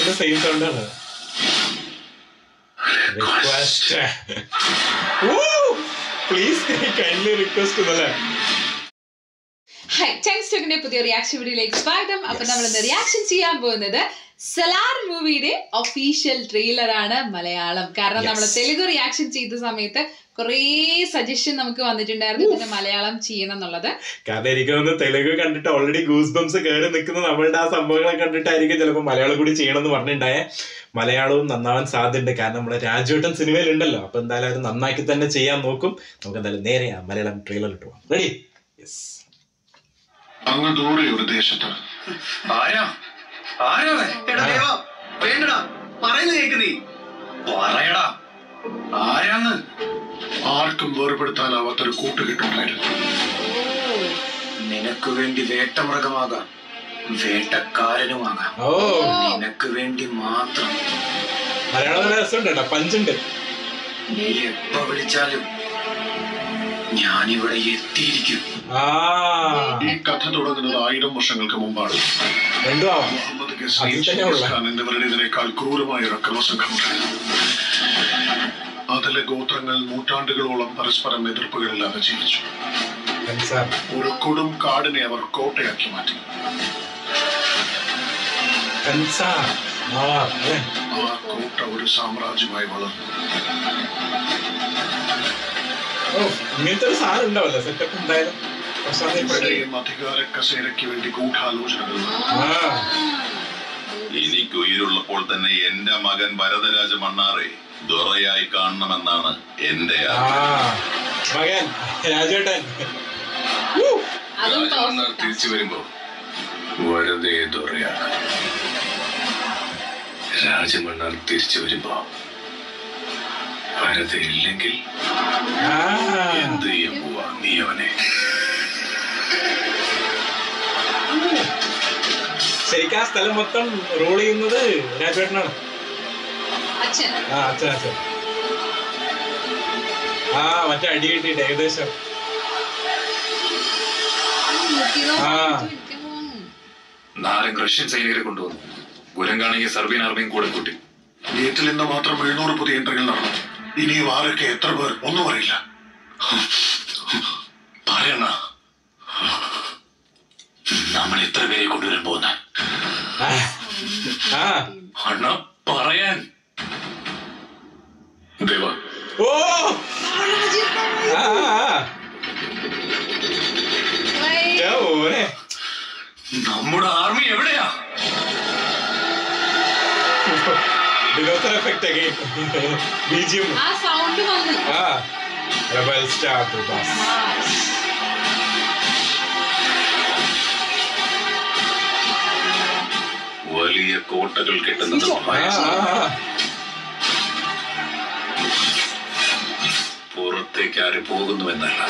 പ്രഭാസിന്റെ same sound ആണ് request please kindly request എന്നല്ലേ hi chunks ടോക്കിന്റെ പുതിയ റിയാക്ഷൻ വീഡിയോയിലേക്ക് സ്വാഗതം അപ്പൊ നമ്മൾ ഇന്ന് റിയാക്ഷൻ ചെയ്യാൻ പോകുന്നത് സലാർ മൂവിയുടെ ഒഫീഷ്യൽ ട്രെയിലർ ആണ് മലയാളം കാരണം നമ്മൾ Yes. തെലുഗു റിയാക്ഷൻ ചെയ്ത സമയത്ത് കുറേ സജഷൻ നമുക്ക് വന്നിട്ടുണ്ടായിരുന്നു ഇതിന്റെ മലയാളം ചെയ്യണം എന്നുള്ളത് കാരണം എനിക്ക് തോന്നുന്നു തെലുങ്ക് കണ്ടിട്ട് ഓൾറെഡി ഗൂസ് ബംസ് കയറി നിൽക്കുന്ന നമ്മളുടെ ആ സംഭവങ്ങളെ കണ്ടിട്ടായിരിക്കും ചിലപ്പോൾ മലയാളം കൂടി ചെയ്യണമെന്ന് പറഞ്ഞിട്ടുണ്ടായേ മലയാളവും നന്നാവാൻ സാധ്യതയുണ്ട് കാരണം നമ്മളെ രാജുവേട്ടൻ സിനിമയിലുണ്ടല്ലോ അപ്പൊ എന്തായാലും അത് നന്നാക്കി തന്നെ ചെയ്യാൻ നോക്കും നമുക്ക് എന്തായാലും നേരെ ആ മലയാളം ട്രെയിലർ ഇട്ട് പോകാം റെഡി യെസ് അങ്ങ് ദൂരെ ഒരു ദേശത്ത് ആരാ ആരാ അവൻ? എടാ ദേവാ വേണ്ടടാ പറയുന്നത് കേക്ക് നീ പറയടാ ആരാന്ന് ആർക്കും വേർപെടുത്താനാവാത്തൊരു കൂട്ടുകെട്ടുണ്ടായിരുന്നു നിനക്ക് വേണ്ടി വേട്ടമൃഗമാകാം വേട്ടക്കാരനുമാകാം ഓ നിനക്ക് വേണ്ടി മാത്രം മലയാളം നല്ല രസമുണ്ട് കേട്ടോ പഞ്ചുണ്ട് നീ എപ്പോ വിളിച്ചാലും ഞാനിവിടെ എത്തിയിരിക്കും ആ ഈ കഥ തുടങ്ങുന്നത് ആയിരം വർഷങ്ങൾക്ക് മുമ്പാണ് രണ്ടും ആവാം മുഹമ്മദ് ഗസ്നി, അതിൽ തന്നെ ചെങ്കിസ് ഉള്ള. ഖാൻ എന്നിവരുടേതിനേക്കാൾ ക്രൂരമായ ഒരു അക്രമസംഘമുണ്ടായിരുന്നു അതിലെ ഗോത്രങ്ങൾ നൂറ്റാണ്ടുകളോളം പരസ്പരം എതിർപ്പുകളില്ലാതെ ജീവിച്ചു കൻസാർ ഒരു കൊടും കാടിനെ അവർ കോട്ടയാക്കി മാറ്റി കൻസാർ ആ അല്ലേ ആ കോട്ട ഒരു സാമ്രാജ്യമായി വളർന്നു ഓ ഇങ്ങനത്തെ ഒരു സാധനം ഉണ്ടാവല്ലോ സെറ്റപ്പ് എന്തായാലും പ്രശാന്ത് ഇപ്പോഴത്തെ ഇവിടെയും അധികാര കസേരയ്ക്ക് വേണ്ടി ഗൂഢാലോചനകൾ നടന്നു. ആ എനിക്ക് ഉயிருള്ളപ്പോൾ തന്നെ എന്റെ മകൻ ഭരതരാജ മണ്ണാറെ ദുറയായി കാണണമെന്നാണ് എന്റെ ആ ആഗ്രഹം. മകൻ രാജേട്ടൻ അതും രാജമണ്ണാർ perfect ആ. തിരിച്ചു വരുമ്പോ വെറുതെ ദുറയാണ് രാജമണ്ണാർ തിരിച്ചു വരുമ്പോ വെറുതെ ഇല്ലെങ്കിൽ ആ എന്ത് ചെയ്യാൻ പോവാ നീ അവനെ ശരിക്കും ആ സ്ഥലം മൊത്തം റോൾ ചെയ്യുന്നത് രാജേട്ടനാണ് അച്ഛൻ ആ അച്ഛൻ അച്ഛൻ ആ മറ്റേ അടി കിട്ടിയിട്ട് ഏകദേശം ആ. നാരൻ റഷ്യൻ സൈനികരെ കൊണ്ടുവന്നു ഗുരങ്കാണെങ്കിൽ സർബിയൻ ആർമിയും കൂടെ കൂട്ടി ഗേറ്റിൽ ഇന്ന് മാത്രം എഴുന്നൂറ് പുതിയ എൻട്രികൾ നടന്നു ഇനിയും ആരൊക്കെ എത്ര പേർ ഒന്നും അറിയില്ല പറയണ നമ്മൾ എത്ര പേരെ കൊണ്ടുവരാൻ പോകുന്ന ആ. ആ അണ്ണ പറയാൻ ദേവ ഓ ആ ആ, ആ. ഛെ, ഓനെ നമ്മുടെ ആർമി എവിടെയാ ഡിനോസർ എഫക്റ്റ് അഗൈൻ ബിജിഎം ആ സൗണ്ട് വന്നു ആ റബൽ സ്റ്റാർ പ്രഭാസ് വലിയ കോട്ടകൾ കെട്ടുന്നത് ആ ഭയം ആ, ആ. പുറത്തേക്ക് ആര് പോകുന്നുവെന്നല്ല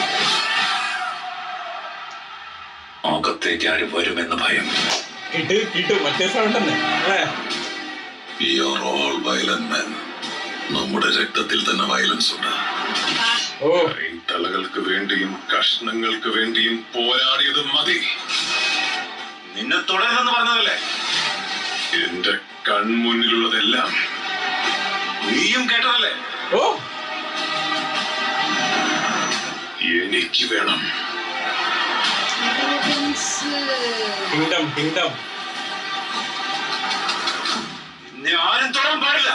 അകത്തേക്ക് ആര് വരുമെന്ന ഭയം കിട്ട് കിട്ടു മറ്റേ സൗണ്ട് തന്നെ അല്ലേ You are all violent men. നമ്മുടെ രക്തത്തിൽ തന്നെ വയലൻസ് ഉണ്ട് ഓ തലകൾക്ക് വേണ്ടിയും കഷ്ണങ്ങൾക്ക് വേണ്ടിയും പോരാടിയത് മതി നിന്നെ തുടരുതെന്ന് പറഞ്ഞതല്ലേ എന്റെ കൺമുന്നിലുള്ളതെല്ലാം നീയും കേട്ടതല്ലേ ഓ എനിക്ക് വേണം കിങ്ഡം കിങ്ഡം നിന്നെ ആരും തൊടാൻ പാടില്ല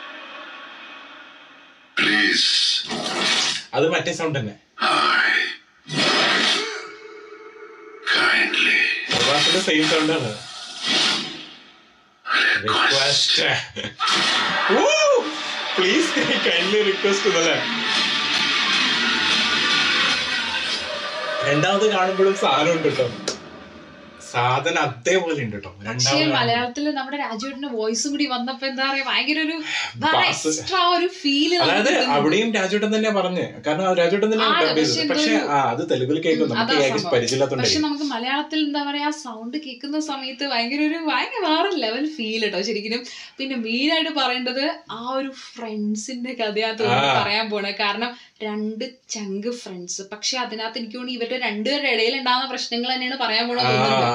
പ്ലീസ് അത് മറ്റേ സൗണ്ട് തന്നെ കൈൻഡ്ലി പ്രഭാസിന്റെ സെയിം സൗണ്ട് ആണ് റിക്വസ്റ്റ് പ്ലീസ് കൈൻഡ്ലി റിക്വസ്റ്റ് എന്നല്ലേ രണ്ടാമത് കാണുമ്പോഴും സാധനം ഉണ്ട് കേട്ടോ സാധനം അതേപോലെ ഉണ്ട് കേട്ടോ പക്ഷേ രണ്ടാമത് മലയാളത്തില് നമ്മുടെ രാജുവേട്ടന്റെ വോയിസും കൂടി വന്നപ്പോ എന്താ പറയാ ഭയങ്കര ഒരു Bass. എക്സ്ട്രാ ഒരു ഫീല് അതായത് അവിടെയും രാജുട്ടൻ തന്നെ പറഞ്ഞ് കാരണം ആ രാജുട്ടൻ തന്നെ ആണ്, ഡബ് ചെയ്തത് പക്ഷെ പക്ഷെ എന്തോ ആ അത് തെലുഗിൽ കേൾക്കും നമുക്ക് അതാ ഏകദേശം സംഭവം. പരിചയമില്ലാത്തോണ്ടേ പക്ഷെ നമുക്ക് മലയാളത്തിൽ എന്താ പറയാ സൗണ്ട് കേൾക്കുന്ന സമയത്ത് ഭയങ്കര ഒരു ഭയങ്കര വേറെ ലെവൽ ഫീൽ കേട്ടോ ശരിക്കും പിന്നെ മെയിൻ ആയിട്ട് പറയേണ്ടത് ആ ഒരു ഫ്രണ്ട്സിന്റെ കഥയാത്ത് ആ. പറയാൻ പോണേ കാരണം രണ്ട് ചങ്ക് ഫ്രണ്ട്സ് പക്ഷെ അതിനകത്ത് എനിക്ക് തോന്നുന്നു ഇവരുടെ രണ്ടുപേരുടെ ഇടയിൽ ഉണ്ടാകുന്ന പ്രശ്നങ്ങൾ തന്നെയാണ് പറയാൻ പോണെന്ന് ആ, തോന്നുന്നുണ്ട്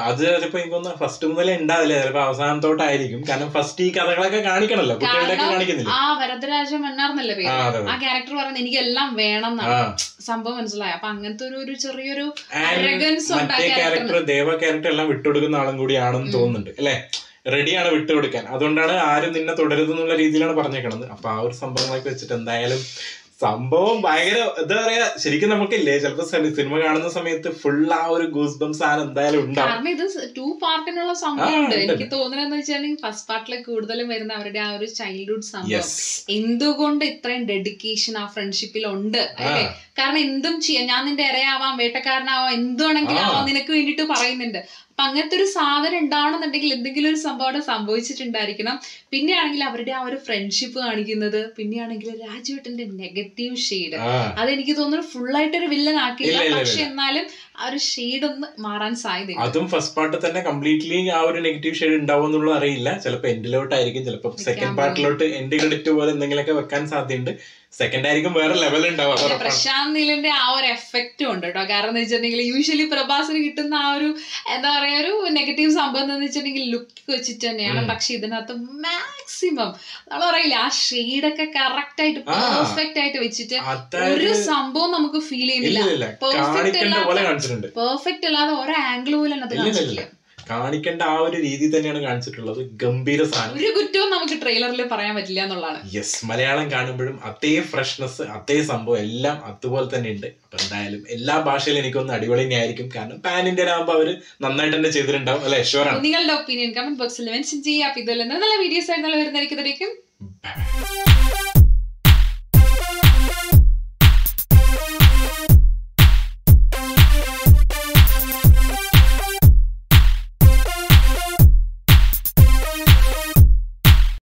അത് ചിലപ്പോ എനിക്കൊന്ന് ഫസ്റ്റ് മുതലേ ഉണ്ടാവില്ല ചിലപ്പോ അവസാനത്തോട്ടായിരിക്കും കാരണം ഫസ്റ്റ് ഈ കഥകളൊക്കെ കാണിക്കണല്ലോ കുട്ടികളുടെയൊക്കെ കാരണം കാണിക്കുന്നില്ല ആ വരദരാജ മന്നാർന്നല്ലേ പേര് ആ, അതെ, അതെ. ആ ക്യാരക്ടർ പറയുന്നത് എനിക്ക് എല്ലാം വേണം ആ എന്നാണ് സംഭവം മനസ്സിലായി അപ്പൊ അങ്ങനത്തെ ഒരു ഒരു ചെറിയൊരു And arrogance ഉണ്ട് ആ മറ്റേ ക്യാരക്ടർ ക്യാരക്ടറിന് ദേവ ക്യാരക്ടർ എല്ലാം വിട്ടുകൊടുക്കുന്ന ആളും കൂടിയാണെന്ന് തോന്നുന്നുണ്ട് അല്ലെ റെഡിയാണ് വിട്ടുകൊടുക്കാൻ അതുകൊണ്ടാണ് ആരും നിന്നെ തുടരുതെന്നുള്ള രീതിയിലാണ് പറഞ്ഞേക്കണത് അപ്പൊ ആ ഒരു സംഭവങ്ങളൊക്കെ വെച്ചിട്ട് എന്തായാലും സംഭവം ഭയങ്കര എന്താ പറയാ ശരിക്കും നമുക്കില്ലേ ചിലപ്പോ സിനിമ കാണുന്ന സമയത്ത് ഫുൾ ആ ഒരു ഗൂസ് ബംസ് ആണ് എന്തായാലും ഉണ്ടാവും കാരണം ഇത് ടു പാർട്ടിനുള്ള സംഭവം ആ, ഉണ്ട് ഉണ്ട്. എനിക്ക് തോന്നുന്നതെന്ന് വെച്ചാൽ ഫസ്റ്റ് പാർട്ടിൽ കൂടുതലും വരുന്ന അവരുടെ ആ ഒരു ചൈൽഡ്ഹുഡ് സംഭവം യെസ് എന്തുകൊണ്ട് ഇത്രയും ഡെഡിക്കേഷൻ ആ ഫ്രണ്ട്ഷിപ്പിൽ ഉണ്ട് അല്ലേ കാരണം എന്തും ചെയ്യാം ഞാൻ നിന്റെ ഇരയാവാം വേട്ടക്കാരനാവാം എന്തുവാണെങ്കിലും ആ. ആവാം നിനക്ക് വേണ്ടിട്ട് പറയുന്നുണ്ട് അപ്പൊ അങ്ങനത്തെ ഒരു സാധനം ഉണ്ടാവണമെന്നുണ്ടെങ്കിൽ എന്തെങ്കിലും ഒരു സംഭവം അവിടെ സംഭവിച്ചിട്ടുണ്ടായിരിക്കണം പിന്നെയാണെങ്കിൽ അവരുടെ ആ ഒരു ഫ്രണ്ട്ഷിപ്പ് കാണിക്കുന്നത് പിന്നെയാണെങ്കിൽ രാജുവേട്ടന്റെ നെഗറ്റീവ് ഷെയ്ഡ് ആ അതെനിക്ക് തോന്നുന്നു ഫുൾ ആയിട്ട് ഒരു വില്ലൻ ആക്കില്ല ഇല്ല, ഇല്ല, പക്ഷെ ഇല്ല. എന്നാലും ആ ഒരു ഷെയ്ഡ് ഒന്ന് മാറാൻ സാധ്യതയുണ്ട് അതും ഫസ്റ്റ് പാർട്ട് തന്നെ കംപ്ലീറ്റ്ലി ആ ഒരു നെഗറ്റീവ് ഷെയ്ഡ് ഉണ്ടാവും എന്നുള്ളത് അറിയില്ല ചിലപ്പോ എൻഡിലോട്ടായിരിക്കും ചിലപ്പോ സെക്കൻഡ് പാർട്ടിലോട്ട് എൻഡ് ക്രെഡിറ്റ് പോലെ എന്തെങ്കിലുമൊക്കെ വെക്കാൻ സാധ്യതയുണ്ട് സെക്കൻഡ് ആയിരിക്കും വേറെ ലെവൽ ഉണ്ടാവും അത് പിന്നെ ഉറപ്പാണ്. പ്രശാന്ത് നീലിന്റെ ആ ഒരു എഫക്റ്റും ഉണ്ട് കേട്ടോ കാരണം എന്ന് വെച്ചിട്ടുണ്ടെങ്കിൽ യൂഷ്വലി പ്രഭാസിന് കിട്ടുന്ന ആ ഒരു എന്താ പറയാ ഒരു നെഗറ്റീവ് സംഭവം എന്ന് വെച്ചിട്ടുണ്ടെങ്കിൽ ലുക്ക് വെച്ചിട്ട് തന്നെയാണ് ഉം. പക്ഷെ ഇതിനകത്ത് മാക്സിമം നമ്മൾ പറയില്ല ആ ഷെയ്ഡൊക്കെ കറക്റ്റ് ആയിട്ട് ആ. പെർഫെക്റ്റ് ആയിട്ട് വെച്ചിട്ട് അതായത് ഒരു സംഭവം നമുക്ക് ഫീൽ ഇല്ല ചെയ്യുന്നില്ല ഇല്ല Perfect കാണിക്കേണ്ട അല്ലാത്ത- പോലെ കാണിച്ചിട്ടുണ്ട് പെർഫെക്റ്റ് അല്ലാതെ ഒരു ആംഗിൾ പോലും അതിനകത്ത് ഇല്ല, ഇല്ല, കാണിച്ചിട്ടില്ല കാണിക്കേണ്ട ആ ഒരു രീതി തന്നെയാണ് കാണിച്ചിട്ടുള്ളത് ഗംഭീര സാധനം ഒരു കുറ്റവും നമുക്ക് ട്രെയിലറിൽ പറയാൻ പറ്റില്ല എന്നുള്ളതാണ് യെസ് മലയാളം കാണുമ്പോഴും അതേ ഫ്രഷ്നെസ് അതേ സംഭവം എല്ലാം അതുപോലെ തന്നെ ഉണ്ട് അപ്പൊ എന്തായാലും എല്ലാ ഭാഷയിലും എനിക്കൊന്ന് അടിപൊളി തന്നെയായിരിക്കും കാരണം പാൻ ഇന്ത്യൻ ആകുമ്പോൾ അവര് നന്നായിട്ട് തന്നെ ചെയ്തിട്ടുണ്ടാവും അല്ലെ ഷുവറാണ് നിങ്ങളുടെ ഒപ്പീനിയൻ കമന്റ് ബോക്സിൽ മെൻഷൻ ചെയ്യാം അപ്പൊ ഇതുപോലെ നല്ല വീഡിയോസ് ആയിട്ട് നല്ല വരുന്നതായിരിക്കും